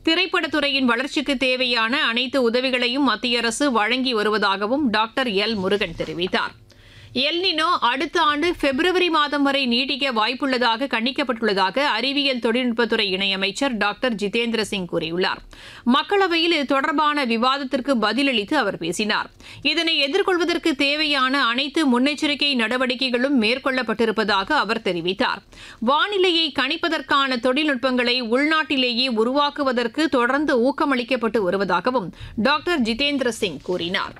திரைப்படத்துறையின் வளர்ச்சிக்கு தேவையான அனைத்து உதவிகளையும் மத்திய அரசு வழங்கி வருவதாகவும் டாக்டர் எல் முருகன் தெரிவித்தார் எல்னினோ அடுத்த ஆண்டு பிப்ரவரி மாதம் வரை நீடிக்க வாய்ப்புள்ளதாக கணிக்கப்பட்டுள்ளதாக அறிவியல் தொழில்நுட்பத்துறை இணையமைச்சர் டாக்டர் ஜிதேந்திர சிங் கூறியுள்ளார் மக்களவையில் இது தொடர்பான விவாதத்திற்கு பதிலளித்து அவர் பேசினார் இதனை எதிர்கொள்வதற்கு தேவையான அனைத்து முன்னெச்சரிக்கை நடவடிக்கைகளும் மேற்கொள்ளப்பட்டிருப்பதாக அவர் தெரிவித்தார் வானிலையை கணிப்பதற்கான தொழில்நுட்பங்களை உள்நாட்டிலேயே உருவாக்குவதற்கு தொடர்ந்து ஊக்கமளிக்கப்பட்டு வருவதாகவும் டாக்டர் ஜிதேந்திர சிங் கூறினார்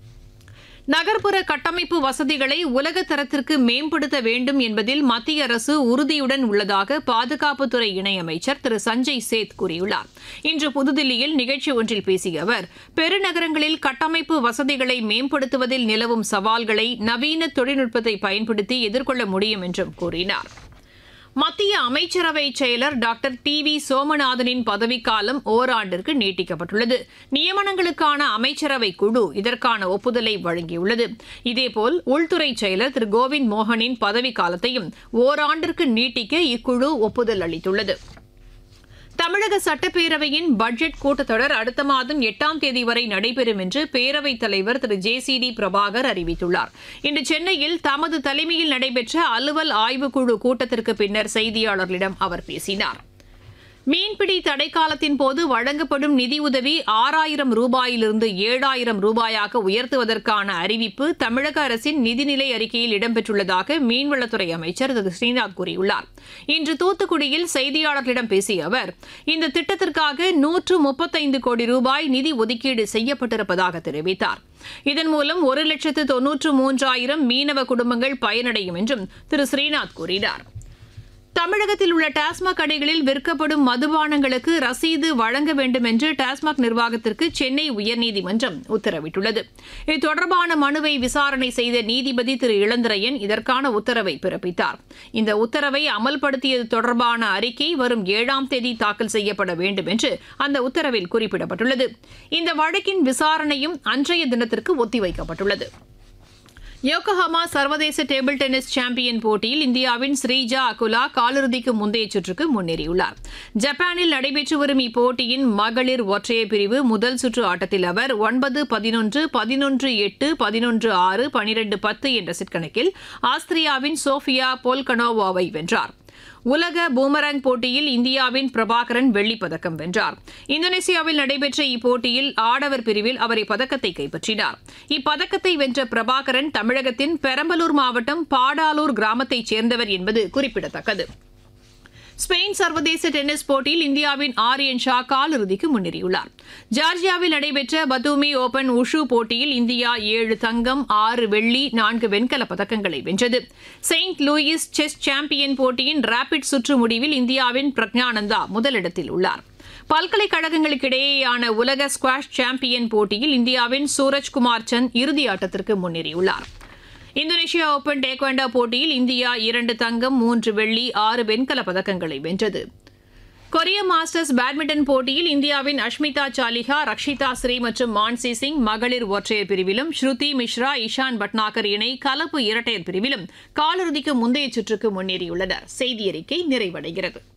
நகர்ப்புற கட்டமைப்பு வசதிகளை உலக தரத்திற்கு மேம்படுத்த வேண்டும் என்பதில் மத்திய அரசு உறுதியுடன் உள்ளதாக பாதுகாப்புத்துறை இணையமைச்சர் திரு சஞ்சய் சேத் கூறியுள்ளார் இன்று புதுதில்லியில் நிகழ்ச்சி ஒன்றில் பேசிய அவர் பெருநகரங்களில் கட்டமைப்பு வசதிகளை மேம்படுத்துவதில் நிலவும் சவால்களை நவீன தொழில்நுட்பத்தை பயன்படுத்தி எதிர்கொள்ள முடியும் என்றும் கூறினார் மத்திய அமைச்சரவை செயலர் டாக்டர் டி வி சோமநாதனின் பதவிக்காலம் ஓராண்டிற்கு நீட்டிக்கப்பட்டுள்ளது நியமனங்களுக்கான அமைச்சரவை குழு இதற்கான ஒப்புதலை வழங்கியுள்ளது இதேபோல் உள்துறை செயலர் திரு கோவிந்த் மோகனின் பதவிக்காலத்தையும் ஓராண்டிற்கு நீட்டிக்க இக்குழு ஒப்புதல் அளித்துள்ளது தமிழக சட்டப்பேரவையின் பட்ஜெட் கூட்டத்தொடர் அடுத்த மாதம் எட்டாம் தேதி வரை நடைபெறும் என்று பேரவைத் தலைவர் Thiru J C D Prabhakar அறிவித்துள்ளார் இன்று சென்னையில் தமது தலைமையில் நடைபெற்ற அலுவல் ஆய்வுக்குழு கூட்டத்திற்கு பின்னர் செய்தியாளர்களிடம் அவர் பேசினார் மீன்பிடி தடைக்காலத்தின் போது வழங்கப்படும் நிதியுதவி ஆறாயிரம் ரூபாயிலிருந்து ஏழாயிரம் ரூபாயாக உயர்த்துவதற்கான அறிவிப்பு தமிழக அரசின் நிதிநிலை அறிக்கையில் இடம்பெற்றுள்ளதாக மீன்வளத்துறை அமைச்சர் திரு ஸ்ரீநாத் கூறியுள்ளார் இன்று தூத்துக்குடியில் செய்தியாளர்களிடம் பேசிய அவர் இந்த திட்டத்திற்காக நூற்று முப்பத்தைந்து கோடி ரூபாய் நிதி ஒதுக்கீடு செய்யப்பட்டிருப்பதாக தெரிவித்தார் இதன் மூலம் ஒரு லட்சத்து தொன்னூற்று மூன்றாயிரம் மீனவ குடும்பங்கள் பயனடையும் என்றும் திரு ஸ்ரீநாத் கூறினார் தமிழகத்தில் உள்ள டாஸ்மாக் கடைகளில் விற்கப்படும் மதுபானங்களுக்கு ரசீது வழங்க வேண்டும் என்று டாஸ்மாக் நிர்வாகத்திற்கு சென்னை உயர்நீதிமன்றம் உத்தரவிட்டுள்ளது இது தொடர்பான மனுவை விசாரணை செய்த நீதிபதி திரு இளந்திரையன் இதற்கான உத்தரவை பிறப்பித்தார் இந்த உத்தரவை அமல்படுத்தியது தொடர்பான அறிக்கை வரும் ஏழாம் தேதி தாக்கல் செய்யப்பட வேண்டும் என்று அந்த உத்தரவில் குறிப்பிடப்பட்டுள்ளது இந்த வழக்கின் விசாரணையும் அன்றைய தினத்திற்கு ஒத்திவைக்கப்பட்டுள்ளது யோகோஹாமா சர்வதேச டேபிள் டென்னிஸ் சாம்பியன் போட்டியில் இந்தியாவின் ஸ்ரீஜா அகுலா காலிறுதிக்கு முந்தைய சுற்றுக்கு முன்னேறியுள்ளார் ஜப்பானில் நடைபெற்று வரும் இப்போட்டியின் மகளிர் ஒற்றையர் பிரிவு முதல் சுற்று ஆட்டத்தில் அவர் ஒன்பது பதினொன்று பதினொன்று எட்டு பதினொன்று ஆறு பனிரெண்டு பத்து என்ற செட் கணக்கில் ஆஸ்திரியாவின் சோஃபியா போல்கனோவாவை வென்றார் உலக பூமராங் போட்டியில் இந்தியாவின் பிரபாகரன் வெள்ளிப் பதக்கம் வென்றார் இந்தோனேசியாவில் நடைபெற்ற இப்போட்டியில் ஆடவர் பிரிவில் அவர் இப்பதக்கத்தை கைப்பற்றினார் இப்பதக்கத்தை வென்ற பிரபாகரன் தமிழகத்தின் பெரம்பலூர் மாவட்டம் பாடாலூர் கிராமத்தைச் சேர்ந்தவர் என்பது குறிப்பிடத்தக்கது ஸ்பெயின் சர்வதேச டென்னிஸ் போட்டியில் இந்தியாவின் ஆரியன் ஷா காலிறுதிக்கு முன்னேறியுள்ளார் ஜார்ஜியாவில் நடைபெற்ற பத்தூமி ஓபன் உஷு போட்டியில் இந்தியா ஏழு தங்கம் ஆறு வெள்ளி நான்கு வெண்கலப் பதக்கங்களை வென்றது செயின்ட் லூயிஸ் செஸ் சாம்பியன் போட்டியின் ரேபிட் சுற்று முடிவில் இந்தியாவின் பிரக்ஞானந்தா முதலிடத்தில் உள்ளார் பல்கலைக்கழகங்களுக்கிடையேயான உலக ஸ்குவாஷ் சாம்பியன் போட்டியில் இந்தியாவின் சூரஜ்குமார் சந்த் இறுதி ஆட்டத்திற்கு முன்னேறியுள்ளார் இந்தோனேஷியா ஓபன் டேக்வாண்டோ போட்டியில் இந்தியா இரண்டு தங்கம் மூன்று வெள்ளி ஆறு வெண்கல பதக்கங்களை வென்றது கொரிய மாஸ்டர்ஸ் பேட்மிண்டன் போட்டியில் இந்தியாவின் அஷ்மிதா சாலிஹா ரக்ஷிதா ஸ்ரீ மற்றும் மான்சி சிங் மகளிர் ஒற்றையர் பிரிவிலும் ஸ்ருதி மிஸ்ரா இஷான் பட்னாகர் இணை கலப்பு இரட்டையர் பிரிவிலும் காலிறுதிக்கு முந்தைய சுற்றுக்கு முன்னேறியுள்ளனர் செய்தி அறிக்கை நிறைவடைகிறது